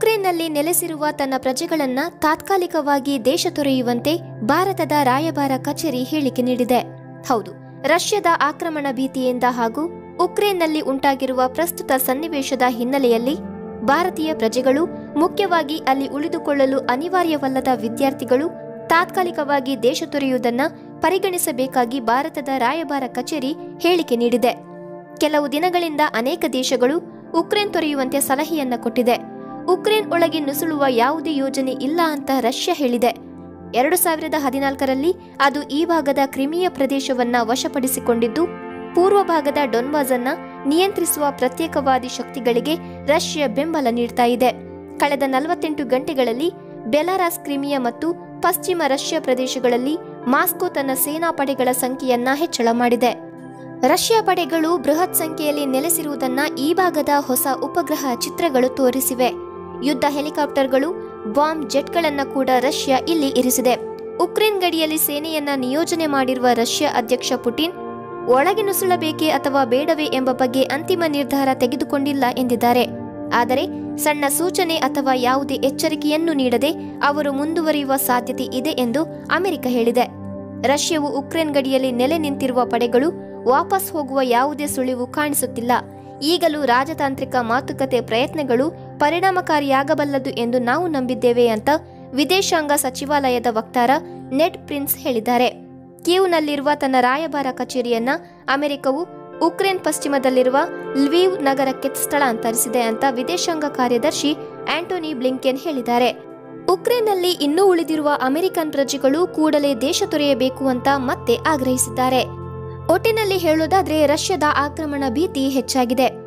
ಉಕ್ರೇನ್ನಲ್ಲಿ ನೆಲೆಸಿರುವ ತನ್ನ ಪ್ರಜೆಗಳನ್ನ ತಾತ್ಕಾಲಿಕವಾಗಿ ದೇಶ ತೊರೆಯುವಂತೆ ಭಾರತದ ರಾಯಭಾರ ಕಚೇರಿ ಹೇಳಿಕೆ ನೀಡಿದೆ ಹೌದು ರಷ್ಯಾದ ಆಕ್ರಮಣ ಭೀತಿಯಿಂದ ಹಾಗೂ ಉಕ್ರೇನ್ನಲ್ಲಿ ಉಂಟಾಗಿರುವ ಪ್ರಸ್ತುತ ಸನ್ನಿವೇಶದ ಹಿನ್ನೆಲೆಯಲ್ಲಿ ಭಾರತೀಯ ಪ್ರಜೆಗಳು ಮುಖ್ಯವಾಗಿ ಅಲ್ಲಿ ಉಳಿದುಕೊಳ್ಳಲು ಅನಿವಾರ್ಯವಲ್ಲದ ವಿದ್ಯಾರ್ಥಿಗಳು ತಾತ್ಕಾಲಿಕವಾಗಿ ದೇಶ ತೊರೆಯುವುದನ್ನ ಪರಿಗಣಿಸಬೇಕಾಗಿ ಭಾರತದ ರಾಯಭಾರ ಕಚೇರಿ ಹೇಳಿಕೆ ನೀಡಿದೆ ಕೆಲವು ದಿನಗಳಿಂದ ಅನೇಕ ದೇಶಗಳು ಉಕ್ರೇನ್ ತೊರೆಯುವಂತೆ ಸಲಹೆಯನ್ನ ಕೊಟ್ಟಿದೆ ಉಕ್ರೇನ್ ಒಳಗೆ ನುಸುಳುವ ಯಾವುದೇ ಯೋಜನೆ ಇಲ್ಲ ಅಂತ ರಷ್ಯಾ ಹೇಳಿದೆ ಎರಡು ಸಾವಿರದ ಹದಿನಾಲ್ಕರಲ್ಲಿ ಅದು ಈ ಭಾಗದ ಕ್ರಿಮಿಯ ಪ್ರದೇಶವನ್ನ ವಶಪಡಿಸಿಕೊಂಡಿದ್ದು ಪೂರ್ವ ಭಾಗದ ಡೊನ್ಬಾಸ್ ಅನ್ನ ನಿಯಂತ್ರಿಸುವ ಪ್ರತ್ಯೇಕವಾದಿ ಶಕ್ತಿಗಳಿಗೆ ರಷ್ಯಾ ಬೆಂಬಲ ನೀಡ್ತಾ ಇದೆ ಕಳೆದ ನಲವತ್ತೆಂಟು ಗಂಟೆಗಳಲ್ಲಿ ಬೆಲಾರಾಸ್ ಕ್ರಿಮಿಯಾ ಮತ್ತು ಪಶ್ಚಿಮ ರಷ್ಯಾ ಪ್ರದೇಶಗಳಲ್ಲಿ ಮಾಸ್ಕೋ ತನ್ನ ಸೇನಾ ಪಡೆಗಳ ಸಂಖ್ಯೆಯನ್ನ ಹೆಚ್ಚಳ ಮಾಡಿದೆ ರಷ್ಯಾ ಪಡೆಗಳು ಬೃಹತ್ ಸಂಖ್ಯೆಯಲ್ಲಿ ನೆಲೆಸಿರುವುದನ್ನ ಈ ಭಾಗದ ಹೊಸ ಉಪಗ್ರಹ ಚಿತ್ರಗಳು ತೋರಿಸಿವೆ ಯುದ್ಧ ಹೆಲಿಕಾಪ್ಟರ್ಗಳು ಬಾಂಬ್ ಜೆಟ್ಗಳನ್ನ ಕೂಡ ರಷ್ಯಾ ಇಲ್ಲಿ ಇರಿಸಿದೆ ಉಕ್ರೇನ್ ಗಡಿಯಲ್ಲಿ ಸೇನೆಯನ್ನ ನಿಯೋಜನೆ ಮಾಡಿರುವ ರಷ್ಯಾ ಅಧ್ಯಕ್ಷ ಪುಟಿನ್ ಒಳಗೆ ನುಸುಳಬೇಕೇ ಅಥವಾ ಬೇಡವೇ ಎಂಬ ಬಗ್ಗೆ ಅಂತಿಮ ನಿರ್ಧಾರ ತೆಗೆದುಕೊಂಡಿಲ್ಲ ಎಂದಿದ್ದಾರೆ ಆದರೆ ಸಣ್ಣ ಸೂಚನೆ ಅಥವಾ ಯಾವುದೇ ಎಚ್ಚರಿಕೆಯನ್ನು ನೀಡದೆ ಅವರು ಮುಂದುವರಿಯುವ ಸಾಧ್ಯತೆ ಇದೆ ಎಂದು ಅಮೆರಿಕ ಹೇಳಿದೆ ರಷ್ಯಾವು ಉಕ್ರೇನ್ ಗಡಿಯಲ್ಲಿ ನೆಲೆ ನಿಂತಿರುವ ಪಡೆಗಳು ವಾಪಸ್ ಹೋಗುವ ಯಾವುದೇ ಸುಳಿವು ಕಾಣಿಸುತ್ತಿಲ್ಲ ಈಗಲೂ ರಾಜತಾಂತ್ರಿಕ ಮಾತುಕತೆ ಪ್ರಯತ್ನಗಳು ಪರಿಣಾಮಕಾರಿಯಾಗಬಲ್ಲದು ಎಂದು ನಾವು ನಂಬಿದ್ದೇವೆ ಅಂತ ವಿದೇಶಾಂಗ ಸಚಿವಾಲಯದ ವಕ್ತಾರ ನೆಡ್ ಪ್ರಿನ್ಸ್ ಹೇಳಿದ್ದಾರೆ ಕೀವ್ನಲ್ಲಿರುವ ತನ್ನ ರಾಯಭಾರ ಕಚೇರಿಯನ್ನ ಅಮೆರಿಕವು ಉಕ್ರೇನ್ ಪಶ್ಚಿಮದಲ್ಲಿರುವ ಲ್ವೀವ್ ನಗರಕ್ಕೆ ಸ್ಥಳಾಂತರಿಸಿದೆ ಅಂತ ವಿದೇಶಾಂಗ ಕಾರ್ಯದರ್ಶಿ ಆಂಟೋನಿ ಬ್ಲಿಂಕೆನ್ ಹೇಳಿದ್ದಾರೆ ಉಕ್ರೇನ್ನಲ್ಲಿ ಇನ್ನೂ ಉಳಿದಿರುವ ಅಮೆರಿಕನ್ ಪ್ರಜೆಗಳು ಕೂಡಲೇ ದೇಶ ತೊರೆಯಬೇಕು ಅಂತ ಮತ್ತೆ ಆಗ್ರಹಿಸಿದ್ದಾರೆ ಒಟ್ಟಿನಲ್ಲಿ ಹೇಳೋದಾದ್ರೆ ರಷ್ಯಾದ ಆಕ್ರಮಣ ಭೀತಿ ಹೆಚ್ಚಾಗಿದೆ